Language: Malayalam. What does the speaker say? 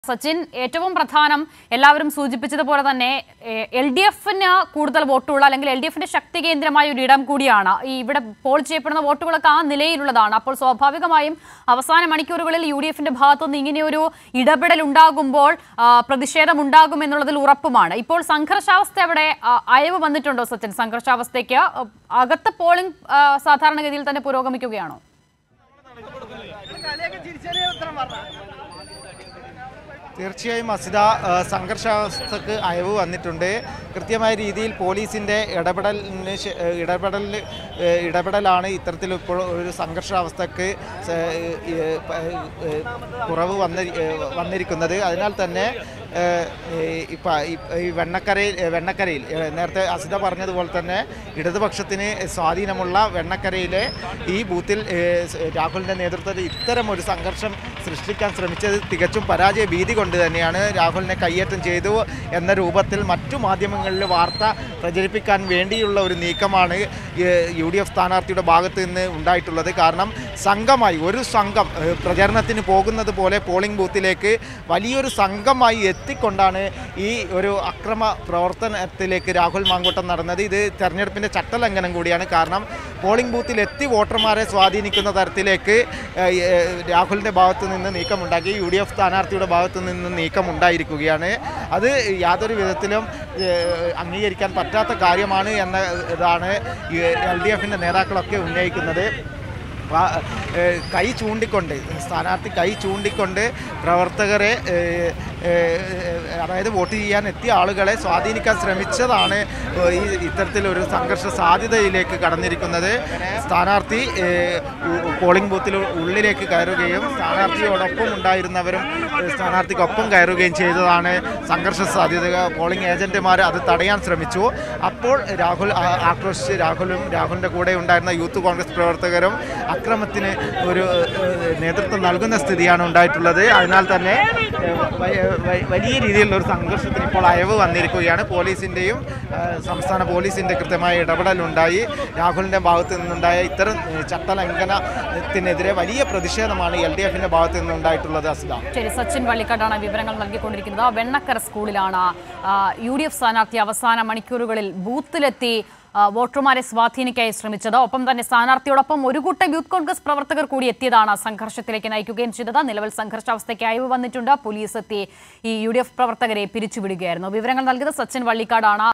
സച്ചിൻ ഏറ്റവും പ്രധാനം എല്ലാവരും സൂചിപ്പിച്ചതുപോലെ തന്നെ എൽ ഡി എഫിന് കൂടുതൽ വോട്ടുള്ള അല്ലെങ്കിൽ എൽ ഡി എഫിന്റെ ശക്തി കേന്ദ്രമായ ഒരു ഇടം കൂടിയാണ് ഈ ഇവിടെ പോൾ ചെയ്യപ്പെടുന്ന വോട്ടുകളൊക്കെ ആ നിലയിലുള്ളതാണ് അപ്പോൾ സ്വാഭാവികമായും അവസാന മണിക്കൂറുകളിൽ യു ഡി എഫിന്റെ ഭാഗത്തുനിന്ന് ഇങ്ങനെയൊരു ഇടപെടൽ ഉണ്ടാകുമ്പോൾ ആ, പ്രതിഷേധം ഉണ്ടാകും എന്നുള്ളതിൽ ഉറപ്പുമാണ് ഇപ്പോൾ സംഘർഷാവസ്ഥ അവിടെ ആ, അയവ് വന്നിട്ടുണ്ടോ സച്ചിൻ സംഘർഷാവസ്ഥയ്ക്ക് ആ, അകത്ത് പോളിംഗ് ആ, സാധാരണഗതിയിൽ തന്നെ പുരോഗമിക്കുകയാണോ തീർച്ചയായും അസിത ആ, സംഘർഷാവസ്ഥക്ക് അയവ് വന്നിട്ടുണ്ട് കൃത്യമായ രീതിയിൽ പോലീസിൻ്റെ ഇടപെടലിന് ശേ- ഏ, ഇടപെടൽ ഏ, ഇടപെടലാണ് ഇത്തരത്തിൽ ഇപ്പോൾ ഒരു സംഘർഷാവസ്ഥക്ക് സ- ഏ, പ- ഏ, കുറവ് വന്നി ഏ, വന്നിരിക്കുന്നത് അതിനാൽ തന്നെ ഏ, ഇപ്പം ഈ വെണ്ണക്കരയിൽ ഏ, വെണ്ണക്കരയിൽ ഏ, നേരത്തെ അസിത പറഞ്ഞതുപോലെ തന്നെ ഇടതുപക്ഷത്തിന് സ്വാധീനമുള്ള വെണ്ണക്കരയിലെ ഈ ബൂത്തിൽ ഏ, സ് രാഹുലിൻ്റെ നേതൃത്വത്തിൽ ഇത്തരം ഒരു സംഘർഷം സൃഷ്ടിക്കാൻ ശ്രമിച്ചത് തികച്ചും പരാജയ ഭീതി കൊണ്ട് തന്നെയാണ് രാഹുലിനെ കയ്യേറ്റം ചെയ്തു എന്ന രൂപത്തിൽ മറ്റു മാധ്യമങ്ങളിൽ വാർത്ത പ്രചരിപ്പിക്കാൻ വേണ്ടിയുള്ള ഒരു നീക്കമാണ് യു ഡി എഫ് സ്ഥാനാർത്ഥിയുടെ ഭാഗത്ത് നിന്ന് ഉണ്ടായിട്ടുള്ളത് കാരണം സംഘമായി ഒരു സംഘം ഏഹ്, പ്രചരണത്തിന് പോകുന്നത് പോലെ പോളിംഗ് ബൂത്തിലേക്ക് വലിയൊരു സംഘമായി എത്തിക്കൊണ്ടാണ് ഈ ഒരു അക്രമ പ്രവർത്തനത്തിലേക്ക് രാഹുൽ മാങ്കൂട്ടം നടന്നത് ഇത് തെരഞ്ഞെടുപ്പിൻ്റെ ചട്ടലംഘനം കൂടിയാണ് കാരണം പോളിംഗ് ബൂത്തിൽ എത്തി വോട്ടർമാരെ സ്വാധീനിക്കുന്ന തരത്തിലേക്ക് ഏഹ്, ഏഹ്, രാഹുലിൻ്റെ ഭാഗത്തു നിന്ന് നീക്കമുണ്ടാക്കി യു ഡി എഫ് സ്ഥാനാർത്ഥിയുടെ ഭാഗത്തു നിന്ന് നീക്കമുണ്ടായിരിക്കുകയാണ് അത് യാതൊരു വിധത്തിലും ഏഹ്, അംഗീകരിക്കാൻ പറ്റാത്ത കാര്യമാണ് എന്ന ഇതാണ് എൽ ഡി എഫിൻ്റെ നേതാക്കളൊക്കെ ഉന്നയിക്കുന്നത് വാ- ഏഹ് കൈ ചൂണ്ടിക്കൊണ്ട് സ്ഥാനാർത്ഥി കൈ ചൂണ്ടിക്കൊണ്ട് പ്രവർത്തകരെ ഏഹ്, ഏഹ്, അതായത് വോട്ട് ചെയ്യാൻ എത്തിയ ആളുകളെ സ്വാധീനിക്കാൻ ശ്രമിച്ചതാണ് ഈ ഇത്തരത്തിലൊരു സംഘർഷ സാധ്യതയിലേക്ക് കടന്നിരിക്കുന്നത് സ്ഥാനാർത്ഥി ഏഹ്, ഉ- പോളിംഗ് ബൂത്തിൽ ഉള്ളിലേക്ക് കയറുകയും സ്ഥാനാർത്ഥിയോടൊപ്പം ഉണ്ടായിരുന്നവരും ഏഹ്, സ്ഥാനാർത്ഥിക്കൊപ്പം കയറുകയും ചെയ്തതാണ് സംഘർഷ സാധ്യത പോളിംഗ് ഏജന്റുമാർ അത് തടയാൻ ശ്രമിച്ചു അപ്പോൾ രാഹുൽ ആ- ആക്രോശിച്ച് രാഹുലും രാഹുലിൻ്റെ കൂടെ ഉണ്ടായിരുന്ന യൂത്ത് കോൺഗ്രസ് പ്രവർത്തകരും അക്രമത്തിന് ഒരു ഏഹ്, നേതൃത്വം നൽകുന്ന സ്ഥിതിയാണ് ഉണ്ടായിട്ടുള്ളത് അതിനാൽ തന്നെ ഏഹ്, വ- വ- വലിയ രീതിയിലുള്ള ഒരു സംഘർഷത്തിന് ഇപ്പോൾ അയവ് വന്നിരിക്കുകയാണ് പോലീസിൻ്റെയും ഏഹ്, സംസ്ഥാന പോലീസിൻ്റെ കൃത്യമായ ഇടപെടലുണ്ടായി രാഹുലിൻ്റെ ഭാഗത്തു നിന്നുണ്ടായ ഇത്തരം ഏഹ്, ചട്ടലംഘനത്തിനെതിരെ വലിയ പ്രതിഷേധമാണ് എൽ ഡി എഫിൻ്റെ ഭാഗത്തു നിന്നുണ്ടായിട്ടുള്ളത് അസിത ശരി സച്ചിൻ വള്ളിക്കാടാണ് വിവരങ്ങൾ നൽകിക്കൊണ്ടിരിക്കുന്നത് വെണ്ണക്കര സ്കൂളിലാണ് ആ, യു ഡി എഫ് സ്ഥാനാർത്ഥി അവസാന മണിക്കൂറുകളിൽ ബൂത്തിലെത്തി ആ, വോട്ടർമാരെ സ്വാധീനിക്കായി ശ്രമിച്ചത് ഒപ്പം തന്നെ സ്ഥാനാർത്ഥിയോടൊപ്പം ഒരു കൂട്ടം യൂത്ത് കോൺഗ്രസ് പ്രവർത്തകർ കൂടി എത്തിയതാണ് സംഘർഷത്തിലേക്ക് നയിക്കുകയും ചെയ്തത് നിലവിൽ സംഘർഷാവസ്ഥയ്ക്ക് അയവ് വന്നിട്ടുണ്ട് പോലീസ് എത്തി ഈ യു ഡി എഫ് പ്രവർത്തകരെ പിരിച്ചുവിടുകയായിരുന്നു വിവരങ്ങൾ നൽകിയത് സച്ചിൻ വള്ളിക്കാടാണ്